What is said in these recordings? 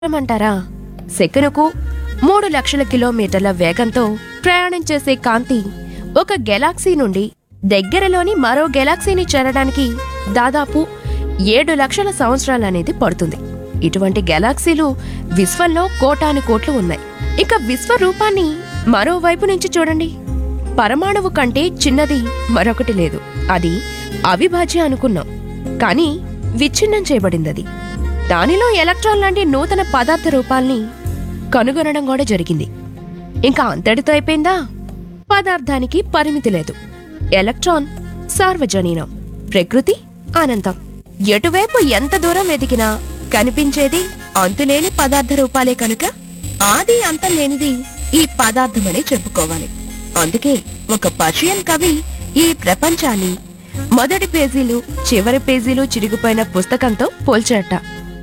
ఏమంటారా సెకనుకు మూడు లక్షల కిలోమీటర్ల వేగంతో ప్రయాణం చేసే కాంతి ఒక గెలాక్సీ నుండి దగ్గరలోని మరో గెలాక్సీని చేరడానికి దాదాపు ఏడు లక్షల సంవత్సరాలనేది పడుతుంది ఇటువంటి గెలాక్సీలు విశ్వంలో కోటాను కోట్లు ఉన్నాయి ఇక విశ్వ రూపాన్ని మరోవైపు నుంచి చూడండి పరమాణువు కంటే చిన్నది మరొకటి లేదు అది అవిభాజ్య అనుకున్నాం కానీ విచ్ఛిన్నం చేయబడిందది దానిలో ఎలక్ట్రాన్ లాంటి నూతన పదార్థ రూపాల్ని కనుగొనడం కూడా జరిగింది ఇంకా అంతటితో అయిపోయిందా పదార్థానికి పరిమితి లేదు ఎలక్ట్రాన్ సార్వజనీనం ప్రకృతి అనంతం ఎటువైపు ఎంత దూరం వెతికినా కనిపించేది అంతులేని పదార్థ రూపాలే కనుక ఆది అంతం లేనిది ఈ పదార్థమని చెప్పుకోవాలి అందుకే ఒక పర్షియన్ కవి ఈ ప్రపంచాన్ని మొదటి పేజీలు చివరి పేజీలు చిరిగిపోయిన పుస్తకంతో పోల్చాట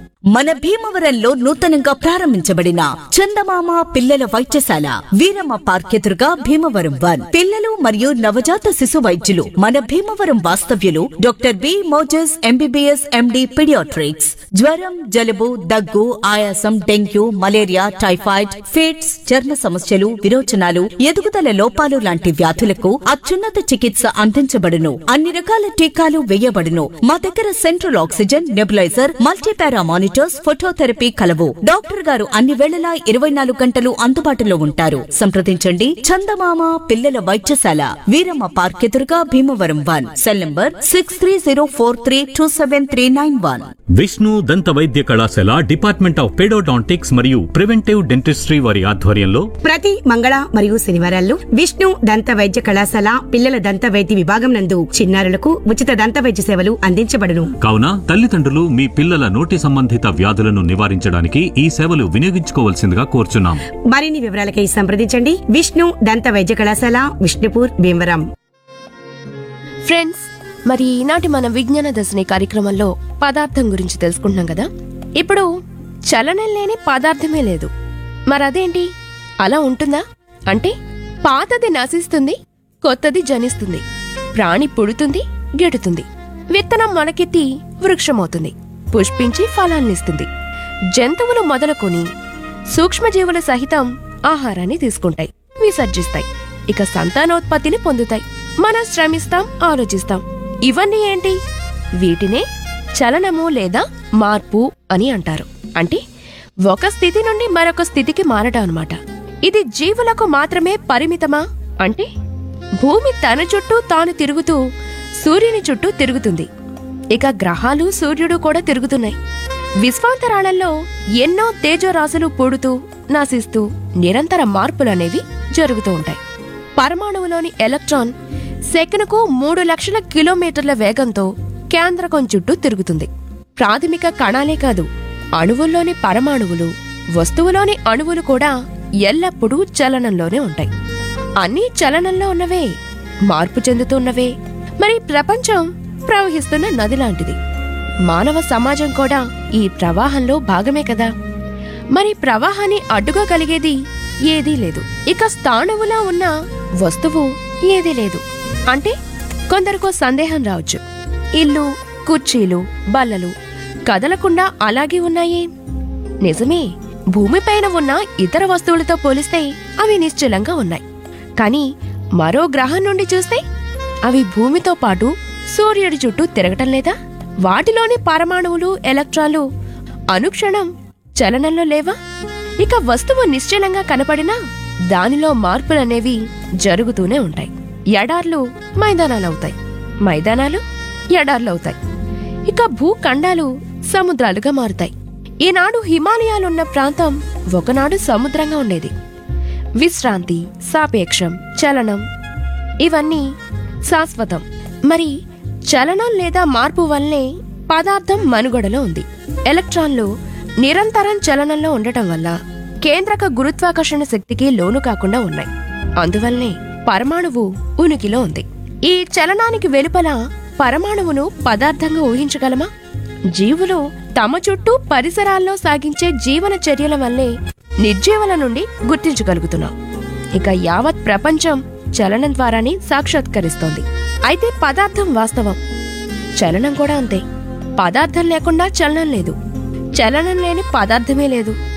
మన భీమవరంలో నూతనంగా ప్రారంభించబడిన చందమామ పిల్లల వైద్యశాల వీరమ్మ పార్క్ ఎదురుగా భీమవరం వన్ పిల్లలు మరియు నవజాత శిశు వైద్యులు మన భీమవరం వాస్తవ్యులు doctor B Moses MBBS MD paediatrics జ్వరం జలుబు దగ్గు ఆయాసం డెంగ్యూ మలేరియా టైఫాయిడ్ ఫిట్స్ చర్మ సమస్యలు విరోచనాలు ఎదుగుదల లోపాలు లాంటి వ్యాధులకు అత్యున్నత చికిత్స అందించబడును అన్ని రకాల టీకాలు వేయబడును మా దగ్గర central oxygen nebuliser multipara monitors phototherapy కలవు డాక్టర్ గారు అన్ని వేళలా ఇరవై నాలుగు గంటలు అందుబాటులో ఉంటారు సంప్రదించండి చందమామ పిల్లల వైద్యశాల వీరమ్మ పార్క్ ఎదురుగా Bhimavaram one cell number six three zero four three two seven three nine one Vishnu దంత వైద్య కళాశాల డిపార్ట్మెంట్ ఆఫ్ పెడోడాంటిక్స్ మరియు ప్రివెంటివ్ డెంటిస్ట్రీ వారి ఆధ్వర్యంలో ప్రతి మంగళ మరియు శనివారాల్లో విష్ణు దంత వైద్య కళాశాల పిల్లల దంత వైద్య విభాగం నందు చిన్నారులకు ఉచిత దంత వైద్య సేవలు అందించబడును కావున తల్లిదండ్రులు మీ పిల్లల నోటి సంబంధిత వ్యాధులను నివారించడానికి ఈ సేవలు వినియోగించుకోవాల్సిందిగా కోరుచున్నాం మరిన్ని వివరాలకై సంప్రదించండి విష్ణు దంత వైద్య కళాశాల విష్ణుపూర్ భీమవరం ఫ్రెండ్స్ మరి ఈనాటి మన విజ్ఞాన దశని కార్యక్రమంలో పదార్థం గురించి తెలుసుకుంటున్నాం కదా ఇప్పుడు చలనం లేని పదార్థమే లేదు మరి అదేంటి అలా ఉంటుందా అంటే పాతది నశిస్తుంది కొత్తది జనిస్తుంది ప్రాణి పుడుతుంది గెడుతుంది విత్తనం మొలకెత్తి వృక్షమవుతుంది పుష్పించి ఫలాన్నిస్తుంది జంతువులు మొదలుకొని సూక్ష్మజీవుల సహితం ఆహారాన్ని తీసుకుంటాయి విసర్జిస్తాయి ఇక సంతానోత్పత్తిని పొందుతాయి మనం శ్రమిస్తాం ఆలోచిస్తాం ఇవన్నీ ఏంటి వీటినే చలనము లేదా మార్పు అని అంటారు అంటే ఒక స్థితి నుండి మరొక స్థితికి మారడం అన్నమాట ఇది జీవులకు మాత్రమే పరిమితమా అంటే భూమి తన చుట్టూ తాను తిరుగుతూ సూర్యుని చుట్టూ తిరుగుతుంది ఇక గ్రహాలు సూర్యుడు కూడా తిరుగుతున్నాయి విశ్వాంతరాళంలో ఎన్నో తేజోరాశులు పూడుతూ నాశిస్తూ నిరంతర మార్పులనేవి జరుగుతూ ఉంటాయి పరమాణువులోని ఎలక్ట్రాన్ సెకనుకు మూడు లక్షల కిలోమీటర్ల వేగంతో కేంద్రకం చుట్టూ తిరుగుతుంది ప్రాథమిక కణాలే కాదు అణువుల్లోని పరమాణువులు వస్తువులోని అణువులు కూడా ఎల్లప్పుడూ చలనంలోనే ఉంటాయి అన్నీ చలనంలో ఉన్నవే మార్పు చెందుతున్నవే మరి ప్రపంచం ప్రవహిస్తున్న నది లాంటిది మానవ సమాజం కూడా ఈ ప్రవాహంలో భాగమే కదా మరి ప్రవాహాన్ని అడ్డుగా కలిగేది ఏదీ లేదు ఇక స్థాణువులా ఉన్న వస్తువు ఏదీ లేదు అంటే కొందరికో సందేహం రావచ్చు ఇల్లు కుర్చీలు బల్లలు కదలకుండా అలాగే ఉన్నాయే నిజమే భూమిపైన ఉన్న ఇతర వస్తువులతో పోలిస్తే అవి నిశ్చలంగా ఉన్నాయి కానీ మరో గ్రహం నుండి చూస్తే అవి భూమితో పాటు సూర్యుడి చుట్టూ తిరగటం లేదా వాటిలోని పరమాణువులు ఎలక్ట్రాన్లు అనుక్షణం చలనంలో లేవా ఇక వస్తువు నిశ్చలంగా కనపడినా దానిలో మార్పులనేవి జరుగుతూనే ఉంటాయి ఎడార్లు మైదానాలవుతాయి మైదానాలు ఎడార్లవుతాయి ఇక భూఖండాలు సముద్రాలుగా మారుతాయి ఈనాడు హిమాలయాలున్న ప్రాంతం ఒకనాడు సముద్రంగా ఉండేది విశ్రాంతి సాపేక్షం చలనం ఇవన్నీ శాశ్వతం మరి చలనం లేదా మార్పు వల్లే పదార్థం మనుగడలో ఉంది ఎలక్ట్రాన్లు నిరంతరం చలనంలో ఉండటం వల్ల కేంద్రక గురుత్వాకర్షణ శక్తికి లోను కాకుండా ఉన్నాయి అందువల్లనే పరమాణువు ఉనికిలో ఉంది ఈ చలనానికి వెలుపల పరమాణువును పదార్థంగా ఊహించగలమా జీవులు తమ చుట్టూ పరిసరాల్లో సాగించే జీవన చర్యల వల్లే నిర్జీవుల నుండి గుర్తించగలుగుతున్నాం ఇక యావత్ ప్రపంచం చలనం ద్వారానే సాక్షాత్కరిస్తోంది అయితే పదార్థం వాస్తవం చలనం కూడా అంతే పదార్థం లేకుండా చలనం లేదు చలనం లేని పదార్థమే లేదు